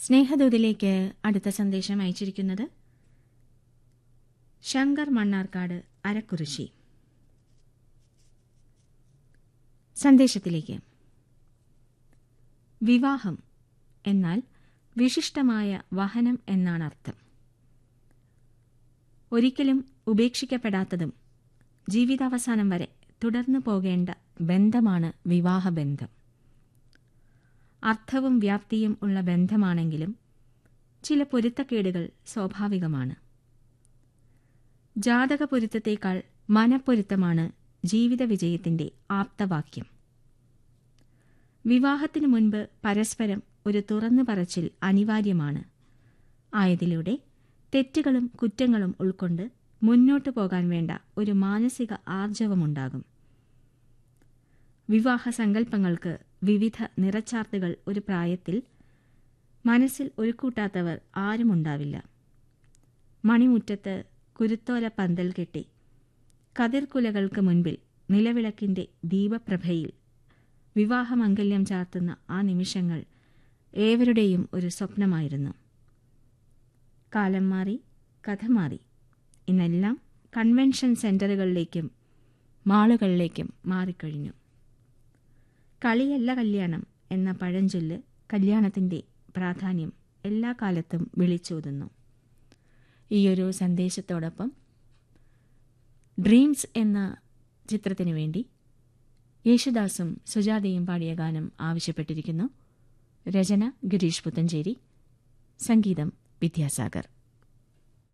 സ്നേഹദൂതിലേക്ക് അടുത്ത സന്ദേശം അയച്ചിരിക്കുന്നത് ശങ്കർ മണ്ണാർക്കാട് അരക്കുറിശി സന്ദേശത്തിലേക്ക് വിവാഹം എന്നാൽ വിശിഷ്ടമായ വഹനം എന്നാണ് അർത്ഥം ഒരിക്കലും ഉപേക്ഷിക്കപ്പെടാത്തതും ജീവിതാവസാനം വരെ തുടർന്നു പോകേണ്ട ബന്ധമാണ് വിവാഹബന്ധം അർത്ഥവും വ്യാപ്തിയും ഉള്ള ബന്ധമാണെങ്കിലും ചില പൊരുത്തക്കേടുകൾ സ്വാഭാവികമാണ് ജാതക പൊരുത്തത്തേക്കാൾ മനപ്പൊരുത്തമാണ് ജീവിത വിജയത്തിന്റെ ആപ്തവാക്യം വിവാഹത്തിനു മുൻപ് പരസ്പരം ഒരു തുറന്നു പറച്ചിൽ അനിവാര്യമാണ് ആയതിലൂടെ തെറ്റുകളും കുറ്റങ്ങളും ഉൾക്കൊണ്ട് മുന്നോട്ടു പോകാൻ വേണ്ട ഒരു മാനസിക ആർജവമുണ്ടാകും വിവാഹ സങ്കല്പങ്ങൾക്ക് വിവിധ നിറച്ചാർത്തുകൾ ഒരു പ്രായത്തിൽ മനസ്സിൽ ഒരുക്കൂട്ടാത്തവർ ആരുമുണ്ടാവില്ല മണിമുറ്റത്ത് കുരുത്തോല പന്തൽ കെട്ടി കതിർക്കുലകൾക്ക് മുൻപിൽ നിലവിളക്കിന്റെ ദീപപ്രഭയിൽ വിവാഹമംഗല്യം ചാർത്തുന്ന ആ നിമിഷങ്ങൾ ഏവരുടെയും ഒരു സ്വപ്നമായിരുന്നു കാലം മാറി കഥ മാറി ഇന്നെല്ലാം കൺവെൻഷൻ സെന്ററുകളിലേക്കും മാളുകളിലേക്കും മാറിക്കഴിഞ്ഞു കളിയല്ല കല്യാണം എന്ന പഴഞ്ചൊല്ല് കല്യാണത്തിന്റെ പ്രാധാന്യം എല്ലാ കാലത്തും വിളിച്ചോതുന്നു ഈയൊരു സന്ദേശത്തോടൊപ്പം ഡ്രീംസ് എന്ന ചിത്രത്തിനു വേണ്ടി യേശുദാസും സുജാതയും പാടിയ ഗാനം ആവശ്യപ്പെട്ടിരിക്കുന്നു രചന ഗിരീഷ് പുത്തഞ്ചേരി സംഗീതം വിദ്യാസാഗർ